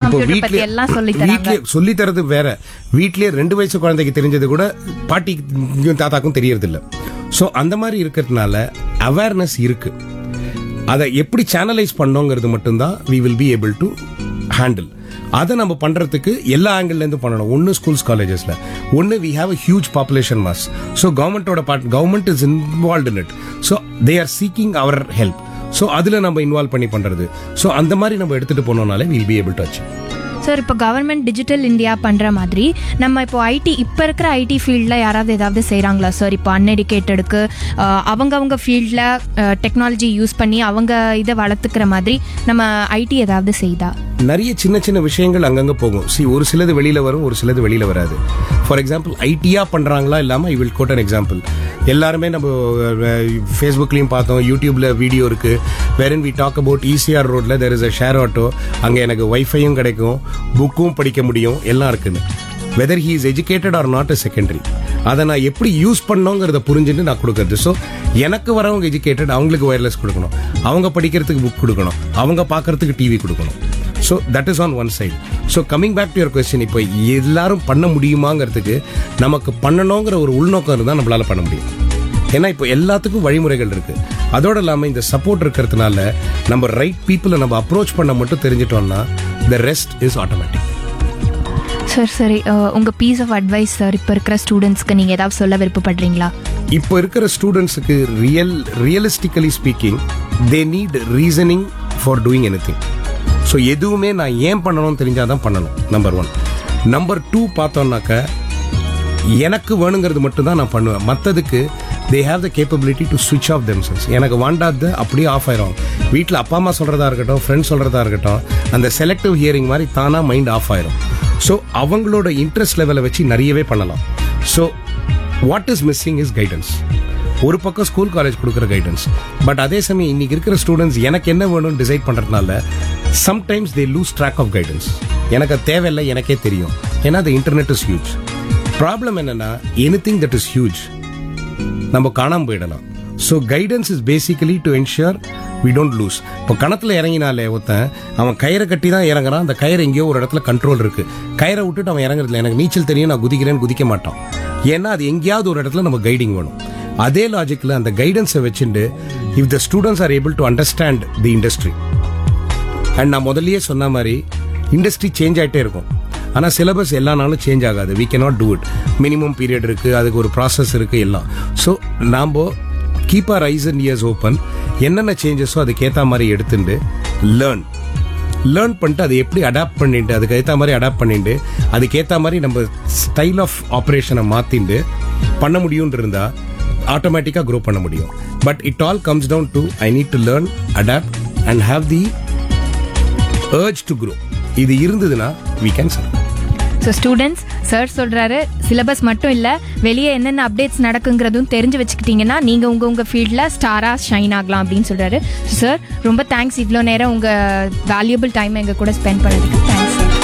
computer பத்தி எல்லாம் சொல்லி தராங்க வீட்லயே சொல்லி தரது வேற வீட்லயே ரெண்டு வயசு குழந்தைக்கு தெரிஞ்சது கூட பாட்டிக்கும் தாத்தாக்கும் தெரியறது இல்ல சோ அந்த மாதிரி இருக்கிறதுனால அவேர்னஸ் இருக்கு அதை எப்படி சேனலைஸ் பண்ணோங்கிறது மட்டும்தான் we will be able to handle அதை நம்ம பண்றதுக்கு எல்லா ஆங்கிள் இருந்து பண்ணணும் ஒன்னு ஸ்கூல்ஸ் காலேஜஸ்ல ஒன்னு we have a huge population mass so கவர்மெண்டோட part government is involve in it so they are seeking our help so அதுல நம்ம இன்வால்வ் பண்ணி பண்றது ஸோ அந்த மாதிரி நம்ம எடுத்துட்டு போனோம்னாலே will be able to achieve sir இப்போ கவர்மெண்ட் டிஜிட்டல் இந்தியா பண்ற மாதிரி நம்ம இப்போ ஐடி இப்போ இருக்கிற ஐடி ஃபீல்டில் யாராவது ஏதாவது செய்கிறாங்களா சார் இப்போ அன்எடுகேட்டடுக்கு அவங்கவங்க ஃபீல்டில் டெக்னாலஜி யூஸ் பண்ணி அவங்க இதை வளர்த்துக்கிற மாதிரி நம்ம ஐடி ஏதாவது செய்தா நிறைய சின்ன சின்ன விஷயங்கள் அங்கங்க போகும் சி ஒரு சிலது வெளியில வரும் ஒரு சிலது வெளியில வராது ஃபார் எக்ஸாம்பிள் ஐடியா பண்றாங்களா இல்லாம I will quote an example எல்லாருமே நம்ம ஃபேஸ்புக்லயும் பார்த்தோம் யூடியூப்ல வீடியோ இருக்கு when we talk about ECR ரோட்ல there is a share auto அங்க எனக்கு வைஃபையும் கிடைக்கும் புக்கும் படிக்க முடியும் எல்லாம் இருக்குன்னு whether he is educated or not a secondary அதை நான் எப்படி யூஸ் பண்ணோங்கிறத புரிஞ்சுட்டு நான் கொடுக்கறது ஸோ எனக்கு வரவங்க எஜுகேட்டட் அவங்களுக்கு ஒயர்லெஸ் கொடுக்கணும் அவங்க படிக்கிறதுக்கு புக் கொடுக்கணும் அவங்க பார்க்கறதுக்கு டிவி கொடுக்கணும் so that is on one side so coming back to your question இப்போ எல்லாரும் பண்ண முடியுமாங்கிறதுக்கு நமக்கு பண்ணணுங்கிற ஒரு உள்நோக்கம் இருந்தால் நம்மளால பண்ண முடியும் ஏன்னா இப்போ எல்லாத்துக்கும் வழிமுறைகள் இருக்கு அதோட இல்லாமல் இந்த சப்போர்ட் இருக்கிறதுனால நம்ம ரைட் பீப்புளை நம்ம அப்ரோச் பண்ண மட்டும் தெரிஞ்சிட்டோம்னா the rest is automatic sir சரி அஹ், உங்க பீஸ் ஆஃப் அட்வைஸ் சார் இப்போ இருக்கிற ஸ்டூடெண்ட்ஸ்க்கு நீங்க ஏதாவது சொல்ல விருப்பப்படுறீங்களா இப்போ இருக்கிற ஸ்டூடெண்ட்ஸுக்கு real realistically speaking they need reasoning for doing anything so எதுவுமே நான் ஏன் பண்ணணும்னு தெரிஞ்சாதான் பண்ணணும் நம்பர் ஒன் நம்பர் டூ பார்த்தோம்னாக்க எனக்கு வேணுங்கிறது மட்டும்தான் நான் பண்ணுவேன் மற்றதுக்கு they have the capability to switch off themselves எனக்கு வாண்டாது அப்படியே ஆஃப் ஆயிரும் வீட்டில் அப்பா அம்மா சொல்கிறதா இருக்கட்டும் ஃப்ரெண்ட்ஸ் சொல்கிறதா இருக்கட்டும் அந்த செலக்டிவ் ஹியரிங் மாதிரி தானாக மைண்ட் ஆஃப் ஆயிரும் ஸோ அவங்களோட இன்ட்ரெஸ்ட் லெவலை வச்சு நிறையவே பண்ணலாம் so what is missing is guidance ஒரு பக்கம் ஸ்கூல் காலேஜ் கொடுக்குற கைடன்ஸ் பட் அதே சமயம் இன்னைக்கு இருக்கிற ஸ்டூடெண்ட்ஸ் எனக்கு என்ன வேணும்னு டிசைட் பண்றதுனால sometimes they lose track of guidance எனக்கு அது தேவையில்லை எனக்கே தெரியும் ஏன்னா the internet is huge problem என்னன்னா anything that is huge நம்ம காணாம போயிடலாம் so guidance is basically to ensure we don't lose இப்போ கணத்துல இறங்கினாலே ஒருத்தன் அவன் கயிறை கட்டி தான் இறங்குறான் அந்த கயிறு எங்கேயோ ஒரு இடத்துல கண்ட்ரோல் இருக்கு கயிறை விட்டுட்டு அவன் இறங்குறதுல எனக்கு நீச்சல் தெரியும் நான் குதிக்கிறேன்னு குதிக்க மாட்டான் ஏன்னா அது எங்கேயாவது ஒரு இடத்துல நம்ம கைடிங் வேணும் அதே லாஜிக்கில் அந்த கைடன்ஸை வச்சுட்டு if the students are able to understand the industry and நான் முதல்லயே சொன்ன மாதிரி இண்டஸ்ட்ரி சேஞ்ச் ஆயிட்டே இருக்கும் ஆனா சிலபஸ் எல்லா நாளும் சேஞ்ச் ஆகாது we cannot do it minimum period இருக்கு அதுக்கு ஒரு ப்ராசஸ் இருக்கு எல்லாம் ஸோ நாம keep our eyes and ears open என்னென்ன சேஞ்சஸோ அதுக்கேற்ற மாதிரி எடுத்துட்டு லேர்ன் லேர்ன் பண்ணிட்டு அதை எப்படி அடாப்ட் பண்ணிட்டு அதுக்கு ஏற்ற மாதிரி அடாப்ட் பண்ணிட்டு அதுக்கேற்ற மாதிரி நம்ம ஸ்டைல் ஆஃப் ஆப்ரேஷனை மாத்திண்டு பண்ண முடியும்னு இருந்தா ஆட்டோமேட்டிக்காக க்ரோ பண்ண முடியும் but it all comes down to I need to learn adapt and have the urge to grow இது இருந்ததுன்னா we can survive so students sir சொல்றாரு சிலபஸ் மட்டும் இல்ல வெளியே என்னென்ன அப்டேட்ஸ் நடக்குங்கிறதும் தெரிஞ்சு வச்சுக்கிட்டீங்கன்னா நீங்க உங்க உங்க ஃபீல்டில் ஸ்டாரா ஷைன் ஆகலாம் அப்படின்னு சொல்றாரு சார் ரொம்ப தேங்க்ஸ் இவ்வளோ நேரம் உங்க வேல்யூபிள் டைம் எங்க கூட ஸ்பெண்ட் பண்ணதுக்கு